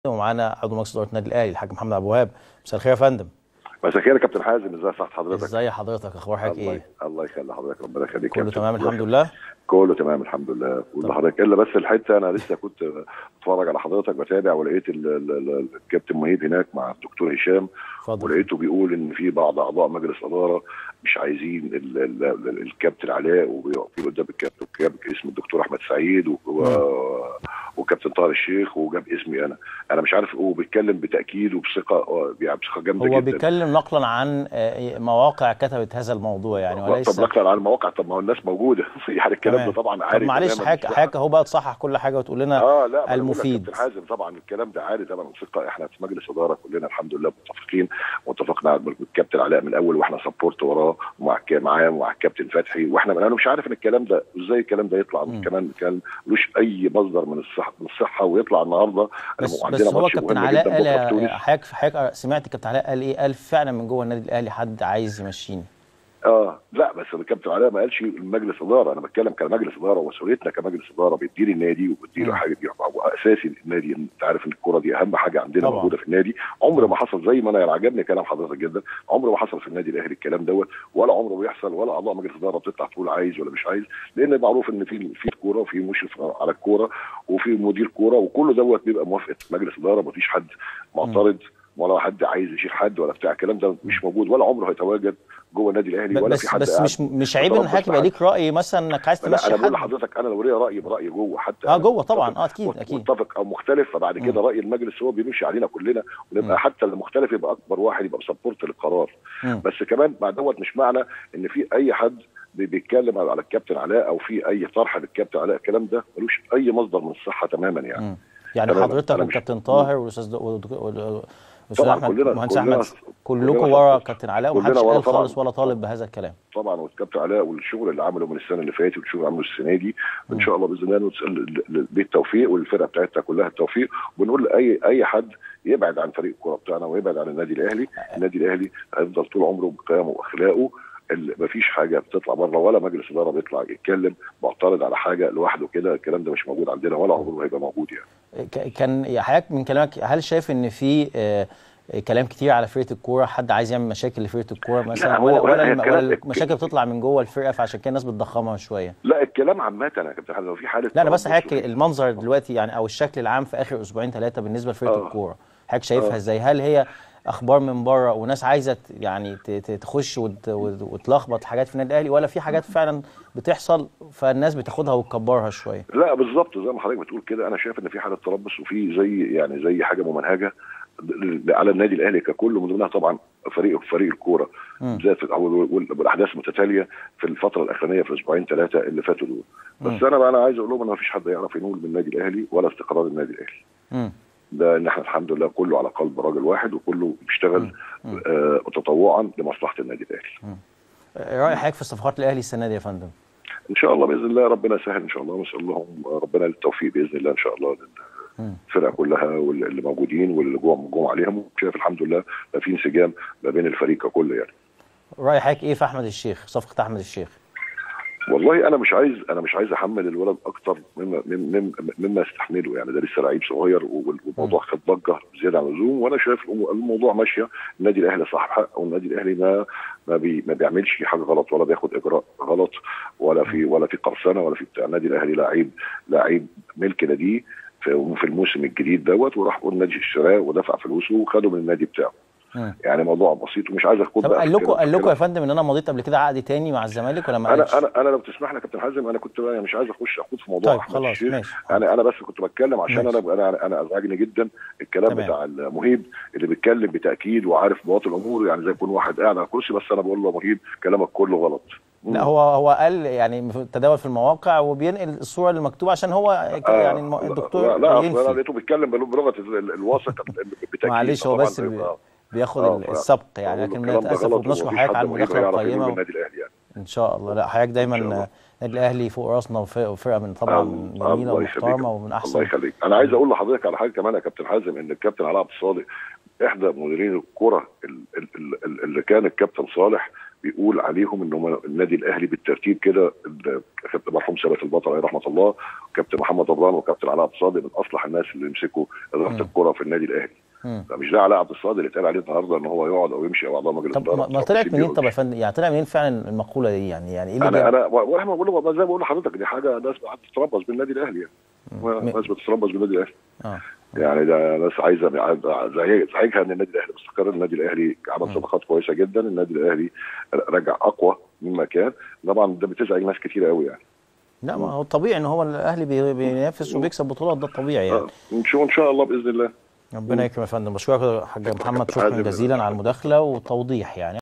ومعانا عضو مجلس اداره النادي الاهلي الحاج محمد ابو وهاب مساء الخير يا فندم مساء الخير يا كابتن حازم ازي صحه حضرتك ازي حضرتك اخبار حضرتك الله ايه الله يخلي حضرتك ربنا يخليك كله كابتن. تمام الله الحمد لله كله تمام الحمد لله كل حضرتك الا بس الحته انا لسه كنت بتفرج على حضرتك بتابع ولقيت ال- ال- ال- الكابتن مهيب هناك مع الدكتور هشام اتفضل ولقيته بيقول ان في بعض اعضاء مجلس اداره مش عايزين ال- ال- ال- الكابتن علاء وبيقفوا قدام الكابتن جاب اسم الدكتور احمد سعيد و- و- وكابتن طاهر الشيخ وجاب اسمي انا انا مش عارف هو بيتكلم بتاكيد وبثقه يعني بثقه جامده هو جدا بيتكلم نقلا عن آه، مواقع كتبت هذا الموضوع يعني وليس طب نقل على المواقع طب ما هو الناس موجوده يعني الكلام تمام. ده طبعا طب عادي معلش تماماً. حضرتك حضرتك اهو بقى تصحح كل حاجه وتقول لنا اه لا ما أنا بقول لك المفيد. كابتن حازم طبعا الكلام ده عادي طبعا ثقه احنا في مجلس اداره كلنا الحمد لله متفقين واتفقنا بالكابتن علاء من الاول واحنا سبورت وراه ومع الك- معاه ومع الكابتن فتحي واحنا انا مش عارف ان الكلام ده ازاي الكلام ده يطلع مم. كمان كان ملوش اي مصدر من الصحه من الصحه ويطلع النهارده بس وعندنا بس هو ماتش كابتن مهم علاء جدا قال بكرة في تونس. يا- حضرتك حضرتك سمعت كابتن علاء قال ايه قال فعلا من جوه النادي الاهلي حد عايز يمشيني اه لا بس الكابتن علاء ما قالش المجلس اداره انا بتكلم كمجلس اداره ومسؤوليتنا كمجلس اداره بيدير النادي وبيديله مم. حاجه دي هو اساسي النادي انت عارف ان الكوره دي اهم حاجه عندنا طبعا. موجوده في النادي عمر ما حصل زي ما انا عجبني كلام حضرتك جدا عمر ما حصل في النادي الاهلي الكلام دوت ولا عمره بيحصل ولا اعضاء مجلس اداره بتطلع تقول عايز ولا مش عايز لان معروف ان في في الكوره وفي مشرف على الكوره وفي مدير كوره وكل دوت بيبقى موافقه مجلس اداره مفيش حد معترض ولا حد عايز يشيل حد ولا بتاع الكلام ده مش موجود ولا عمره هيتواجد جوه النادي الاهلي ولا في بس حد بس قاعد مش مش عيب ان يتربص حضرتك يبقى معاه. ليك راي مثلا انك عايز لا تمشي انا بقول حد لحضرتك انا لو ليا راي برايي جوه حتى اه أنا جوه طبعا متفق- اه اكيد مت- اكيد متفق او مختلف فبعد كده مم. راي المجلس هو بيمشي علينا كلنا مم. ونبقى حتى المختلف يبقى اكبر واحد يبقى سبورت للقرار مم. بس كمان مع دوت مش معنى ان في اي حد بي- بيتكلم على الكابتن علاء او في اي طرح للكابتن علاء الكلام ده ملوش اي مصدر من الصحه تماما يعني مم. يعني تمام. حضرتك أنا مش- والكابتن طاهر والاستاذ د- والدك- وال- والاستاذ طبعاً احمد كلنا- مهندس كلنا- احمد كلكم كلنا ورا سبورت. كابتن علاء كلنا ومحدش ورا قال طبعاً. خالص ولا طالب بهذا الكلام طبعا والكابتن علاء والشغل اللي عمله من السنه اللي فاتت والشغل اللي عمله السنه دي مم. ان شاء الله باذن الله نسال بالتوفيق والفرقه بتاعتنا كلها التوفيق وبنقول لاي اي حد يبعد عن فريق الكوره بتاعنا ويبعد عن النادي الاهلي النادي الاهلي هيفضل طول عمره بقيمه واخلاقه ال- مفيش حاجه بتطلع بره ولا مجلس اداره بيطلع يتكلم معترض على حاجه لوحده كده الكلام ده مش موجود عندنا ولا عمره هيبقى موجود يعني ك- كان يا حضرتك من كلامك هل شايف ان في آه، كلام كتير على فرقه الكوره حد عايز يعمل مشاكل لفرقه الكوره مثلا هو- ولا هي ولا الم- الكلام- ولا المشاكل بتطلع من جوه الفرقه فعشان كده الناس بتضخمها شويه لا الكلام عامه يا كابتن حازم لو في حاله لا انا بس تربص حضرتك وفي- المنظر دلوقتي يعني او الشكل العام في اخر اسبوعين ثلاثه بالنسبه لفرقه آه. الكوره حضرتك شايفها آه. ازاي هل هي اخبار من بره وناس عايزه ت- يعني ت- ت- تخش وت- وت- وتلخبط حاجات في النادي الاهلي ولا في حاجات فعلا بتحصل فالناس بتاخدها وتكبرها شويه لا بالظبط زي ما حضرتك بتقول كده انا شايف ان في حاله تربص وفي زي يعني زي حاجه ممنهجه ل- على النادي الاهلي ككل من ضمنها طبعا فريق فريق الكوره مم. بالذات في- وال- وال- والاحداث المتتاليه في الفتره الاخرانيه في الاسبوعين ثلاثه اللي فاتوا دول بس مم. انا بقى انا عايز اقول لهم ان مفيش حد يعرف ينول من النادي الاهلي ولا استقرار النادي الاهلي مم. ده ان احنا الحمد لله كله على قلب راجل واحد وكله بيشتغل مم. آه تطوعا لمصلحه النادي الاهلي راي حضرتك في صفقات الاهلي السنه دي يا فندم ان شاء الله باذن الله ربنا يسهل ان شاء الله ونسال لهم ربنا التوفيق باذن الله ان شاء الله مم. الفرقه كلها واللي موجودين واللي جوه جوه عليهم وشايف الحمد لله بقى في انسجام ما بين الفريق ككل يعني راي حضرتك ايه في احمد الشيخ صفقه احمد الشيخ والله انا مش عايز انا مش عايز احمل الولد اكتر مما مما مما يستحمله يعني ده لسه لعيب صغير وال- والموضوع خد ضجه زياده عن اللزوم وانا شايف الأمو- الموضوع ماشيه النادي الاهلي صاحب حق والنادي الاهلي ما ما, بي ما بيعملش حاجه غلط ولا بياخد اجراء غلط ولا في ولا في قرصنه ولا في بتاع النادي الاهلي لعيب لعيب ملك ناديه في في الموسم الجديد دوت وراح النادي اشتراه ودفع فلوسه وخده من النادي بتاعه مم. يعني موضوع بسيط ومش عايز اخد طب بقى قال في لكم كده- قال لكم كده. يا فندم ان انا مضيت قبل كده عقد تاني مع الزمالك ولا ما انا قالش؟ انا انا لو تسمح لي يا كابتن حازم انا كنت بقى مش عايز اخش اخوض في موضوع طيب احمد خلاص الشيخ ماشي انا انا بس كنت بتكلم عشان ماشي. انا انا انا ازعجني جدا الكلام تمام. بتاع المهيب اللي بيتكلم بتاكيد وعارف بواطن الامور يعني زي يكون واحد قاعد على كرسي بس انا بقول له يا مهيب كلامك كله غلط لا هو هو قال يعني في- تداول في المواقع وبينقل الصوره اللي مكتوبه عشان هو ك- آه، يعني الم- الدكتور لا, لا أصل انا ينفي لقيته بيتكلم بلو- بلغه ال- ال- الواثق بالتاكيد معلش هو طبعاً بس بي- آه، بياخد آه، ال- السبق يعني بقول له لكن الكلام ده بنتاسف غلط وبنشكر ومفيش حضرتك حد على مهيب المداخله هيعرف يقول القيمه النادي الاهلي يعني ان شاء الله لا حضرتك إن شاء دايما الله. النادي الاهلي فوق راسنا وف- وفرقه من طبعا جميله الله ومحترمه يخليك. ومن الله احسن يخليك انا عايز اقول لحضرتك على حاجه كمان يا كابتن حازم ان الكابتن علاء عبد الصادق احدى مديرين الكره ال- ال- ال- اللي كان الكابتن صالح بيقول عليهم ان هم النادي الاهلي بالترتيب كده ال- كابتن مرحوم ثابت البطل عليه رحمه الله وكابتن محمد رمضان وكابتن علاء عبد الصادق من اصلح الناس اللي يمسكوا اداره مم. الكره في النادي الاهلي مم. فمش ده علاء عبد الصادق اللي اتقال عليه النهارده ان هو يقعد او يمشي او اعضاء مجلس طب ما- ما طلعت منين طب يا فندم يعني طلع منين فعلا المقوله دي يعني يعني ايه اللي انا جاب- انا واحنا بقول له زي ما بقول لحضرتك دي حاجه ناس بتتربص بالنادي الاهلي يعني م- ناس بتتربص بالنادي الاهلي اه يعني ده ناس عايزه زعيج- زعيجها ان النادي الاهلي مستقر النادي الاهلي عمل صفقات كويسه جدا النادي الاهلي رجع اقوى مما كان طبعا ده بتزعج ناس كتير قوي يعني لا ما هو الطبيعي ان هو الاهلي بي- بينافس وبيكسب بطولات ده الطبيعي يعني آه، ان شاء إن شاء الله باذن الله ربنا يكرم يا فندم بشكرك يا حاج محمد شكرا عازم. جزيلا على المداخله والتوضيح يعني